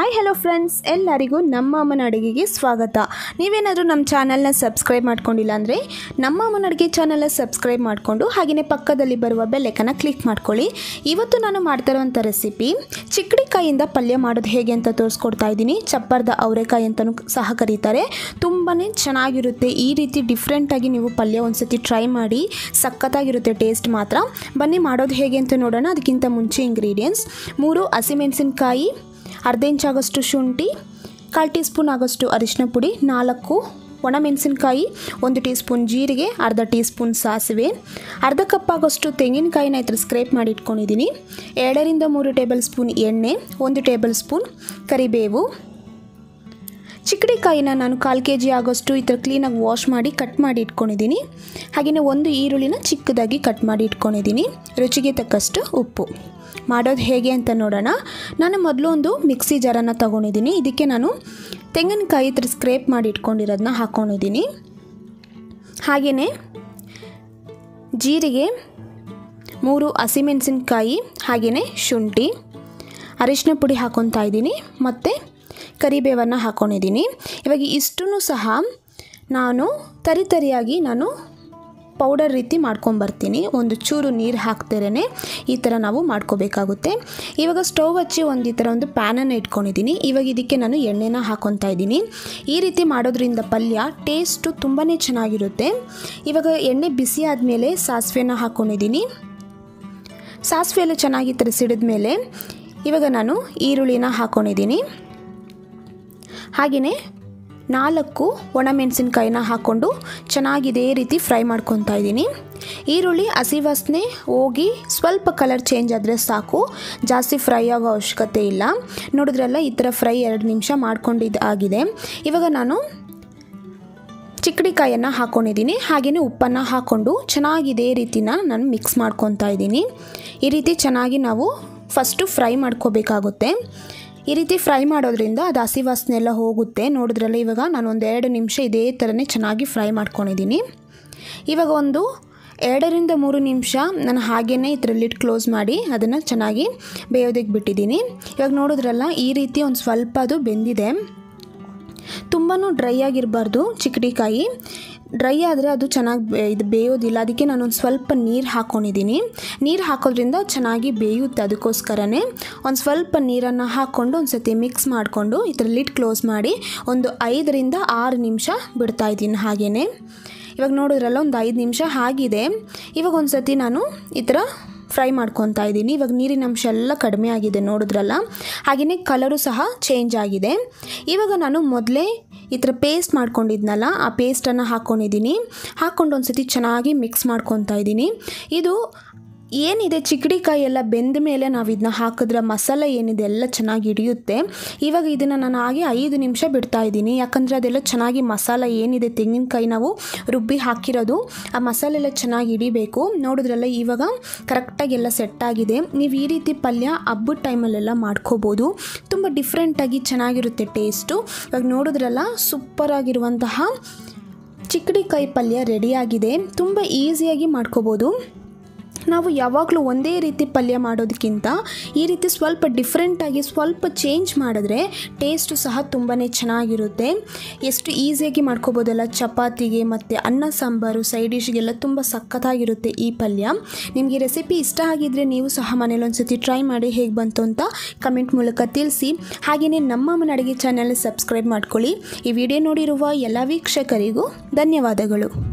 hi hello friends ಎಲ್ಲರಿಗೂ ನಮ್ಮ ಅಮ್ಮನ ಅಡುಗೆಗೆ ಸ್ವಾಗತ ನೀವೇನಾದರೂ ನಮ್ಮ ಚಾನಲ್ನ ಸಬ್ಸ್ಕ್ರೈಬ್ ಮಾಡ್ಕೊಂಡಿಲ್ಲ ಅಂದರೆ ನಮ್ಮ ಅಮ್ಮನ ಅಡುಗೆ ಚಾನಲ್ನ ಸಬ್ಸ್ಕ್ರೈಬ್ ಮಾಡಿಕೊಂಡು ಹಾಗೆಯೇ ಪಕ್ಕದಲ್ಲಿ ಬರುವ ಬೆಲ್ಲೈಕನ್ನ ಕ್ಲಿಕ್ ಮಾಡ್ಕೊಳ್ಳಿ ಇವತ್ತು ನಾನು ಮಾಡ್ತಾ ಇರುವಂಥ ರೆಸಿಪಿ ಚಿಕ್ಕಡಿಕಾಯಿಂದ ಪಲ್ಯ ಮಾಡೋದು ಹೇಗೆ ಅಂತ ತೋರಿಸ್ಕೊಡ್ತಾ ಇದ್ದೀನಿ ಚಪ್ಪರ್ದ ಅವರೆಕಾಯಿ ಅಂತಲೂ ಸಹ ಕರೀತಾರೆ ತುಂಬಾ ಚೆನ್ನಾಗಿರುತ್ತೆ ಈ ರೀತಿ ಡಿಫ್ರೆಂಟಾಗಿ ನೀವು ಪಲ್ಯ ಒಂದ್ಸತಿ ಟ್ರೈ ಮಾಡಿ ಸಖತ್ತಾಗಿರುತ್ತೆ ಟೇಸ್ಟ್ ಮಾತ್ರ ಬನ್ನಿ ಮಾಡೋದು ಹೇಗೆ ಅಂತ ನೋಡೋಣ ಅದಕ್ಕಿಂತ ಮುಂಚೆ ಇಂಗ್ರೀಡಿಯೆಂಟ್ಸ್ ಮೂರು ಹಸಿಮೆಣಸಿನ್ಕಾಯಿ ಅರ್ಧ ಇಂಚಾಗಷ್ಟು ಶುಂಠಿ ಕಾಲು ಟೀ ಸ್ಪೂನ್ ಆಗೋಷ್ಟು ಅರಿಶಿನ ಪುಡಿ ನಾಲ್ಕು ಒಣಮೆಣಸಿನ್ಕಾಯಿ ಒಂದು ಟೀ ಸ್ಪೂನ್ ಜೀರಿಗೆ ಅರ್ಧ ಟೀ ಸ್ಪೂನ್ ಸಾಸಿವೆ ಅರ್ಧ ಕಪ್ ಆಗೋಷ್ಟು ತೆಂಗಿನಕಾಯಿನ ಈ ಥರ ಸ್ಕ್ರೇಪ್ ಮಾಡಿ ಇಟ್ಕೊಂಡಿದ್ದೀನಿ ಎರಡರಿಂದ ಮೂರು ಟೇಬಲ್ ಸ್ಪೂನ್ ಎಣ್ಣೆ ಒಂದು ಟೇಬಲ್ ಸ್ಪೂನ್ ಕರಿಬೇವು ಚಿಕ್ಕಡಿಕಾಯಿನ ನಾನು ಕಾಲು ಕೆ ಜಿ ಆಗೋಷ್ಟು ಈ ಥರ ಕ್ಲೀನಾಗಿ ವಾಶ್ ಮಾಡಿ ಕಟ್ ಮಾಡಿ ಇಟ್ಕೊಂಡಿದ್ದೀನಿ ಹಾಗೆಯೇ ಒಂದು ಈರುಳ್ಳಿನ ಚಿಕ್ಕದಾಗಿ ಕಟ್ ಮಾಡಿ ಇಟ್ಕೊಂಡಿದ್ದೀನಿ ರುಚಿಗೆ ತಕ್ಕಷ್ಟು ಉಪ್ಪು ಮಾಡೋದು ಹೇಗೆ ಅಂತ ನೋಡೋಣ ನಾನು ಮೊದಲು ಒಂದು ಮಿಕ್ಸಿ ಜಾರನ್ನು ತೊಗೊಂಡಿದ್ದೀನಿ ಇದಕ್ಕೆ ನಾನು ತೆಂಗಿನಕಾಯಿ ಈ ಥರ ಸ್ಕ್ರೇಪ್ ಮಾಡಿ ಇಟ್ಕೊಂಡಿರೋದನ್ನ ಹಾಕ್ಕೊಂಡಿದ್ದೀನಿ ಹಾಗೆಯೇ ಜೀರಿಗೆ ಮೂರು ಹಸಿಮೆಣಸಿನ್ಕಾಯಿ ಹಾಗೆಯೇ ಶುಂಠಿ ಅರಿಶಿನ ಪುಡಿ ಹಾಕ್ಕೊತಾ ಇದ್ದೀನಿ ಮತ್ತು ಕರಿಬೇವನ್ನು ಹಾಕ್ಕೊಂಡಿದ್ದೀನಿ ಇವಾಗ ಇಷ್ಟೂ ಸಹ ನಾನು ತರಿ ತರಿಯಾಗಿ ನಾನು ಪೌಡರ್ ರೀತಿ ಮಾಡ್ಕೊಂಬರ್ತೀನಿ ಒಂದು ಚೂರು ನೀರು ಹಾಕ್ತಿರೇ ಈ ಥರ ನಾವು ಮಾಡ್ಕೋಬೇಕಾಗುತ್ತೆ ಇವಾಗ ಸ್ಟವ್ ಹಚ್ಚಿ ಒಂದು ಈ ಥರ ಒಂದು ಪ್ಯಾನನ್ನು ಇಟ್ಕೊಂಡಿದ್ದೀನಿ ಇವಾಗ ಇದಕ್ಕೆ ನಾನು ಎಣ್ಣೆನ ಹಾಕ್ಕೊತಾ ಇದ್ದೀನಿ ಈ ರೀತಿ ಮಾಡೋದ್ರಿಂದ ಪಲ್ಯ ಟೇಸ್ಟು ತುಂಬಾ ಚೆನ್ನಾಗಿರುತ್ತೆ ಇವಾಗ ಎಣ್ಣೆ ಬಿಸಿ ಆದಮೇಲೆ ಸಾಸಿವೆನ ಹಾಕ್ಕೊಂಡಿದ್ದೀನಿ ಸಾಸಿವೆ ಎಲ್ಲ ಚೆನ್ನಾಗಿ ಈ ಥರ ಸಿಡಿದ್ಮೇಲೆ ಇವಾಗ ನಾನು ಈರುಳ್ಳಿನ ಹಾಕ್ಕೊಂಡಿದ್ದೀನಿ ಹಾಗೆಯೇ ನಾಲ್ಕು ಒಣಮೆಣಸಿನ್ಕಾಯಿನ ಹಾಕ್ಕೊಂಡು ಚೆನ್ನಾಗಿ ಇದೇ ರೀತಿ ಫ್ರೈ ಮಾಡ್ಕೊತಾ ಇದ್ದೀನಿ ಈರುಳ್ಳಿ ಹಸಿ ವಾಸನೆ ಹೋಗಿ ಸ್ವಲ್ಪ ಕಲರ್ ಚೇಂಜ್ ಆದರೆ ಸಾಕು ಜಾಸ್ತಿ ಫ್ರೈ ಆಗೋ ಅವಶ್ಯಕತೆ ಇಲ್ಲ ನೋಡಿದ್ರಲ್ಲ ಈ ಥರ ಫ್ರೈ ಎರಡು ನಿಮಿಷ ಮಾಡ್ಕೊಂಡಿದ್ದು ಆಗಿದೆ ಇವಾಗ ನಾನು ಚಿಕ್ಕಡಿಕಾಯನ್ನು ಹಾಕ್ಕೊಂಡಿದ್ದೀನಿ ಹಾಗೆಯೇ ಉಪ್ಪನ್ನು ಹಾಕ್ಕೊಂಡು ಚೆನ್ನಾಗಿ ಇದೇ ರೀತಿನ ನಾನು ಮಿಕ್ಸ್ ಮಾಡ್ಕೊತಾ ಇದ್ದೀನಿ ಈ ರೀತಿ ಚೆನ್ನಾಗಿ ನಾವು ಫಸ್ಟು ಫ್ರೈ ಮಾಡ್ಕೋಬೇಕಾಗುತ್ತೆ ಈ ರೀತಿ ಫ್ರೈ ಮಾಡೋದ್ರಿಂದ ಅದು ಹಸಿ ವಾಸನೆ ಎಲ್ಲ ಹೋಗುತ್ತೆ ನೋಡಿದ್ರಲ್ಲ ಇವಾಗ ನಾನು ಒಂದು ಎರಡು ನಿಮಿಷ ಇದೇ ಥರನೇ ಚೆನ್ನಾಗಿ ಫ್ರೈ ಮಾಡ್ಕೊಂಡಿದ್ದೀನಿ ಇವಾಗ ಒಂದು ಎರಡರಿಂದ ಮೂರು ನಿಮಿಷ ನಾನು ಹಾಗೇ ಈ ಥರ ಲಿಡ್ ಕ್ಲೋಸ್ ಮಾಡಿ ಅದನ್ನು ಚೆನ್ನಾಗಿ ಬೇಯೋದಕ್ಕೆ ಬಿಟ್ಟಿದ್ದೀನಿ ಇವಾಗ ನೋಡಿದ್ರಲ್ಲ ಈ ರೀತಿ ಒಂದು ಸ್ವಲ್ಪ ಅದು ಬೆಂದಿದೆ ತುಂಬಾ ಡ್ರೈ ಆಗಿರಬಾರ್ದು ಚಿಕ್ಕಡಿಕಾಯಿ ಡ್ರೈ ಆದರೆ ಅದು ಚೆನ್ನಾಗಿ ಇದು ಬೇಯೋದಿಲ್ಲ ಅದಕ್ಕೆ ನಾನೊಂದು ಸ್ವಲ್ಪ ನೀರು ಹಾಕ್ಕೊಂಡಿದ್ದೀನಿ ನೀರು ಹಾಕೋದ್ರಿಂದ ಚೆನ್ನಾಗಿ ಬೇಯುತ್ತೆ ಅದಕ್ಕೋಸ್ಕರನೇ ಒಂದು ಸ್ವಲ್ಪ ನೀರನ್ನು ಹಾಕ್ಕೊಂಡು ಒಂದು ಸತಿ ಮಿಕ್ಸ್ ಮಾಡಿಕೊಂಡು ಈ ಥರ ಲಿಡ್ ಕ್ಲೋಸ್ ಮಾಡಿ ಒಂದು ಐದರಿಂದ ಆರು ನಿಮಿಷ ಬಿಡ್ತಾಯಿದ್ದೀನಿ ಹಾಗೆಯೇ ಇವಾಗ ನೋಡಿದ್ರಲ್ಲ ಒಂದು ಐದು ನಿಮಿಷ ಆಗಿದೆ ಇವಾಗ ಒಂದು ಸತಿ ನಾನು ಈ ಥರ ಫ್ರೈ ಮಾಡ್ಕೊತಾ ಇದ್ದೀನಿ ಇವಾಗ ನೀರಿನ ಅಂಶ ಎಲ್ಲ ಕಡಿಮೆ ಆಗಿದೆ ನೋಡಿದ್ರಲ್ಲ ಹಾಗೆಯೇ ಕಲರು ಸಹ ಚೇಂಜ್ ಆಗಿದೆ ಇವಾಗ ನಾನು ಮೊದಲೇ ಈ ಥರ ಪೇಸ್ಟ್ ಮಾಡ್ಕೊಂಡಿದ್ನಲ್ಲ ಆ ಪೇಸ್ಟನ್ನು ಹಾಕ್ಕೊಂಡಿದ್ದೀನಿ ಹಾಕ್ಕೊಂಡು ಒಂದು ಸತಿ ಚೆನ್ನಾಗಿ ಮಿಕ್ಸ್ ಮಾಡ್ಕೊತಾ ಇದ್ದೀನಿ ಇದು ಏನಿದೆ ಚಿಕ್ಕಡಿಕಾಯಿ ಎಲ್ಲ ಬೆಂದ ಮೇಲೆ ನಾವು ಇದನ್ನ ಹಾಕಿದ್ರೆ ಮಸಾಲೆ ಏನಿದೆ ಎಲ್ಲ ಚೆನ್ನಾಗಿ ಹಿಡಿಯುತ್ತೆ ಇವಾಗ ಇದನ್ನು ನಾನು ಹಾಗೆ ಐದು ನಿಮಿಷ ಬಿಡ್ತಾ ಇದ್ದೀನಿ ಯಾಕಂದರೆ ಅದೆಲ್ಲ ಚೆನ್ನಾಗಿ ಮಸಾಲ ಏನಿದೆ ತೆಂಗಿನಕಾಯಿ ನಾವು ರುಬ್ಬಿ ಹಾಕಿರೋದು ಆ ಮಸಾಲೆ ಎಲ್ಲ ಚೆನ್ನಾಗಿ ಹಿಡಿಬೇಕು ನೋಡಿದ್ರಲ್ಲ ಇವಾಗ ಕರೆಕ್ಟಾಗಿ ಎಲ್ಲ ಸೆಟ್ ಆಗಿದೆ ನೀವು ಈ ರೀತಿ ಪಲ್ಯ ಹಬ್ಬದ ಟೈಮಲ್ಲೆಲ್ಲ ಮಾಡ್ಕೋಬೋದು ತುಂಬ ಡಿಫ್ರೆಂಟಾಗಿ ಚೆನ್ನಾಗಿರುತ್ತೆ ಟೇಸ್ಟು ಇವಾಗ ನೋಡಿದ್ರಲ್ಲ ಸೂಪರಾಗಿರುವಂತಹ ಚಿಕ್ಕಡಿಕಾಯಿ ಪಲ್ಯ ರೆಡಿಯಾಗಿದೆ ತುಂಬ ಈಸಿಯಾಗಿ ಮಾಡ್ಕೋಬೋದು ನಾವು ಯಾವಾಗಲೂ ಒಂದೇ ರೀತಿ ಪಲ್ಯ ಮಾಡೋದಕ್ಕಿಂತ ಈ ರೀತಿ ಸ್ವಲ್ಪ ಡಿಫ್ರೆಂಟಾಗಿ ಸ್ವಲ್ಪ ಚೇಂಜ್ ಮಾಡಿದ್ರೆ ಟೇಸ್ಟು ಸಹ ತುಂಬಾ ಚೆನ್ನಾಗಿರುತ್ತೆ ಎಷ್ಟು ಈಸಿಯಾಗಿ ಮಾಡ್ಕೋಬೋದಲ್ಲ ಚಪಾತಿಗೆ ಮತ್ತು ಅನ್ನ ಸಾಂಬಾರು ಸೈಡ್ ಡಿಶ್ಗೆಲ್ಲ ತುಂಬ ಸಖತ್ತಾಗಿರುತ್ತೆ ಈ ಪಲ್ಯ ನಿಮಗೆ ರೆಸಿಪಿ ಇಷ್ಟ ಆಗಿದ್ದರೆ ನೀವು ಸಹ ಮನೇಲಿ ಒಂದ್ಸತಿ ಟ್ರೈ ಮಾಡಿ ಹೇಗೆ ಬಂತು ಅಂತ ಕಮೆಂಟ್ ಮೂಲಕ ತಿಳಿಸಿ ಹಾಗೆಯೇ ನಮ್ಮ ಮನ ಅಡುಗೆ ಚಾನಲ್ ಸಬ್ಸ್ಕ್ರೈಬ್ ಮಾಡ್ಕೊಳ್ಳಿ ಈ ವಿಡಿಯೋ ನೋಡಿರುವ ಎಲ್ಲ ವೀಕ್ಷಕರಿಗೂ ಧನ್ಯವಾದಗಳು